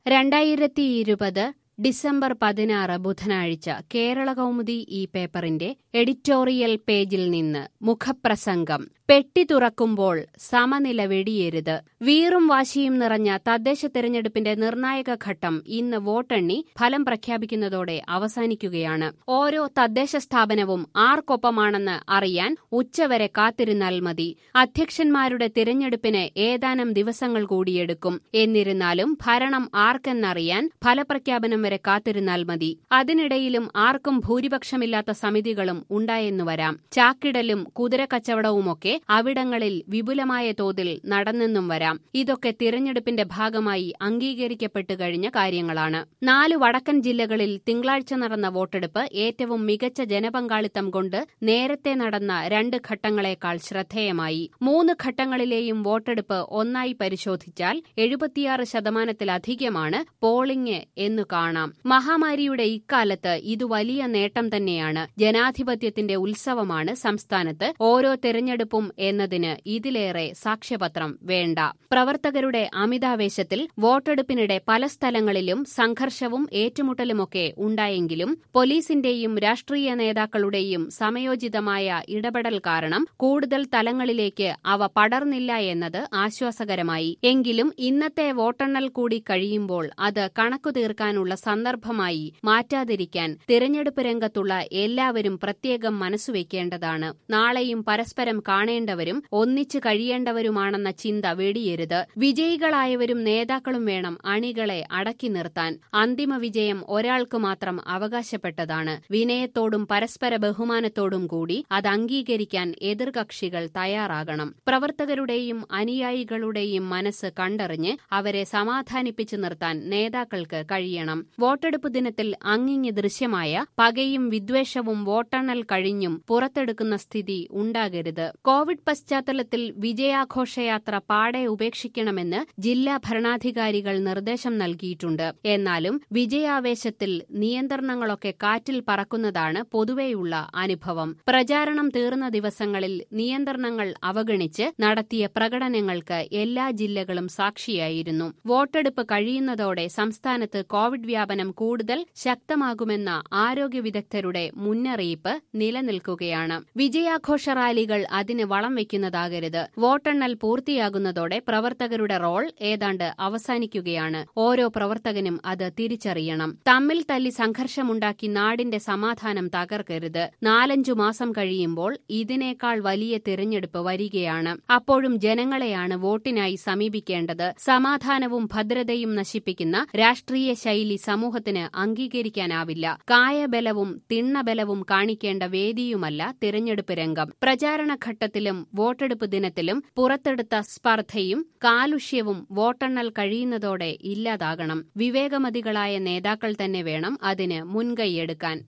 രണ്ടായിരത്തി ഇരുപത് ഡിസംബർ പതിനാറ് ബുധനാഴ്ച കേരള കൗമുദി ഈ പേപ്പറിന്റെ എഡിറ്റോറിയൽ പേജിൽ നിന്ന് മുഖപ്രസംഗം പെട്ടി തുറക്കുമ്പോൾ സമനില വെടിയരുത് വീറും വാശിയും നിറഞ്ഞ തദ്ദേശ തെരഞ്ഞെടുപ്പിന്റെ നിർണായക ഘട്ടം ഇന്ന് വോട്ടെണ്ണി ഫലം പ്രഖ്യാപിക്കുന്നതോടെ അവസാനിക്കുകയാണ് ഓരോ തദ്ദേശ സ്ഥാപനവും ആർക്കൊപ്പമാണെന്ന് അറിയാൻ ഉച്ചവരെ കാത്തിരുന്നാൽ മതി അധ്യക്ഷന്മാരുടെ തിരഞ്ഞെടുപ്പിന് ഏതാനും ദിവസങ്ങൾ കൂടിയെടുക്കും എന്നിരുന്നാലും ഭരണം ആർക്കെന്നറിയാൻ ഫലപ്രഖ്യാപനം വരെ കാത്തിരുന്നാൽ മതി അതിനിടയിലും ആർക്കും ഭൂരിപക്ഷമില്ലാത്ത സമിതികളും ഉണ്ടായെന്നു വരാം ചാക്കിടലും കുതിരക്കച്ചവടവുമൊക്കെ അവിടങ്ങളിൽ വിപുലമായ തോതിൽ നടന്നെന്നും വരാം ഇതൊക്കെ തിരഞ്ഞെടുപ്പിന്റെ ഭാഗമായി അംഗീകരിക്കപ്പെട്ടു കഴിഞ്ഞ കാര്യങ്ങളാണ് നാലു വടക്കൻ ജില്ലകളിൽ തിങ്കളാഴ്ച നടന്ന വോട്ടെടുപ്പ് ഏറ്റവും മികച്ച ജനപങ്കാളിത്തം കൊണ്ട് നേരത്തെ നടന്ന രണ്ട് ഘട്ടങ്ങളെക്കാൾ ശ്രദ്ധേയമായി മൂന്ന് ഘട്ടങ്ങളിലെയും വോട്ടെടുപ്പ് ഒന്നായി പരിശോധിച്ചാൽ എഴുപത്തിയാറ് ശതമാനത്തിലധികമാണ് പോളിംഗ് എന്നു കാണാം മഹാമാരിയുടെ ഇക്കാലത്ത് ഇത് വലിയ നേട്ടം തന്നെയാണ് ജനാധിപത്യത്തിന്റെ ഉത്സവമാണ് സംസ്ഥാനത്ത് ഓരോ തെരഞ്ഞെടുപ്പും എന്നതിന് ഇതിലേറെ സാക്ഷ്യപത്രം വേണ്ട പ്രവർത്തകരുടെ അമിതാവേശത്തിൽ വോട്ടെടുപ്പിനിടെ പല സ്ഥലങ്ങളിലും സംഘർഷവും ഏറ്റുമുട്ടലുമൊക്കെ ഉണ്ടായെങ്കിലും പോലീസിന്റെയും രാഷ്ട്രീയ നേതാക്കളുടെയും സമയോചിതമായ ഇടപെടൽ കാരണം കൂടുതൽ തലങ്ങളിലേക്ക് അവ പടർന്നില്ല എന്നത് ആശ്വാസകരമായി എങ്കിലും ഇന്നത്തെ വോട്ടെണ്ണൽ കൂടി കഴിയുമ്പോൾ അത് കണക്കു തീർക്കാനുള്ള സന്ദർഭമായി മാറ്റാതിരിക്കാൻ തിരഞ്ഞെടുപ്പ് രംഗത്തുള്ള എല്ലാവരും പ്രത്യേകം മനസ്സുവെക്കേണ്ടതാണ് നാളെയും പരസ്പരം കാണേണ്ടവരും ഒന്നിച്ചു കഴിയേണ്ടവരുമാണെന്ന ചിന്ത വെടിയരുത് വിജയികളായവരും നേതാക്കളും വേണം അണികളെ അടക്കി നിർത്താൻ അന്തിമ വിജയം ഒരാൾക്ക് മാത്രം അവകാശപ്പെട്ടതാണ് വിനയത്തോടും പരസ്പര ബഹുമാനത്തോടും കൂടി അത് അംഗീകരിക്കാൻ എതിർകക്ഷികൾ തയ്യാറാകണം പ്രവർത്തകരുടെയും അനുയായികളുടെയും മനസ്സ് കണ്ടറിഞ്ഞ് അവരെ സമാധാനിപ്പിച്ചു നിർത്താൻ നേതാക്കൾക്ക് കഴിയണം വോട്ടെടുപ്പ് ദിനത്തിൽ അങ്ങിങ്ങ് ദൃശ്യമായ പകയും വിദ്വേഷവും വോട്ടെണ്ണൽ കഴിഞ്ഞും പുറത്തെടുക്കുന്ന സ്ഥിതി ഉണ്ടാകരുത് കോവിഡ് പശ്ചാത്തലത്തിൽ വിജയാഘോഷയാത്ര പാടെ ഉപേക്ഷിക്കണമെന്ന് ജില്ലാ ഭരണാധികാരികൾ നിർദ്ദേശം നൽകിയിട്ടുണ്ട് എന്നാലും വിജയാവേശത്തിൽ നിയന്ത്രണങ്ങളൊക്കെ കാറ്റിൽ പറക്കുന്നതാണ് പൊതുവെയുള്ള അനുഭവം പ്രചാരണം തീർന്ന ദിവസങ്ങളിൽ നിയന്ത്രണങ്ങൾ അവഗണിച്ച് നടത്തിയ പ്രകടനങ്ങൾക്ക് എല്ലാ ജില്ലകളും സാക്ഷിയായിരുന്നു വോട്ടെടുപ്പ് കഴിയുന്നതോടെ സംസ്ഥാനത്ത് കോവിഡ് വ്യാപനം കൂടുതൽ ശക്തമാകുമെന്ന ആരോഗ്യ വിദഗ്ധരുടെ മുന്നറിയിപ്പ് നിലനിൽക്കുകയാണ് വിജയാഘോഷ റാലികൾ അതിന് വളം വയ്ക്കുന്നതാകരുത് വോട്ടെണ്ണൽ പൂർത്തിയാകുന്നതോടെ പ്രവർത്തകരുടെ റോൾ ഏതാണ്ട് അവസാനിക്കുകയാണ് ഓരോ പ്രവർത്തകനും അത് തിരിച്ചറിയണം തമ്മിൽ തല്ലി സംഘർഷമുണ്ടാക്കി നാടിന്റെ സമാധാനം തകർക്കരുത് നാലഞ്ചു മാസം കഴിയുമ്പോൾ ഇതിനേക്കാൾ വലിയ തിരഞ്ഞെടുപ്പ് വരികയാണ് അപ്പോഴും ജനങ്ങളെയാണ് വോട്ടിനായി സമീപിക്കേണ്ടത് സമാധാനവും ഭദ്രതയും നശിപ്പിക്കുന്ന രാഷ്ട്രീയ ശൈലി സമൂഹത്തിന് അംഗീകരിക്കാനാവില്ല കായബലവും തിണ്ണബലവും കാണിക്കേണ്ട വേദിയുമല്ല തിരഞ്ഞെടുപ്പ് രംഗം പ്രചാരണഘട്ടത്തിലും വോട്ടെടുപ്പ് ദിനത്തിലും പുറത്തെടുത്ത സ്പർദ്ധയും കാലുഷ്യവും വോട്ടെണ്ണൽ കഴിയുന്നതോടെ ഇല്ലാതാകണം വിവേകമതികളായ നേതാക്കൾ തന്നെ വേണം അതിന് മുൻകൈയെടുക്കാൻ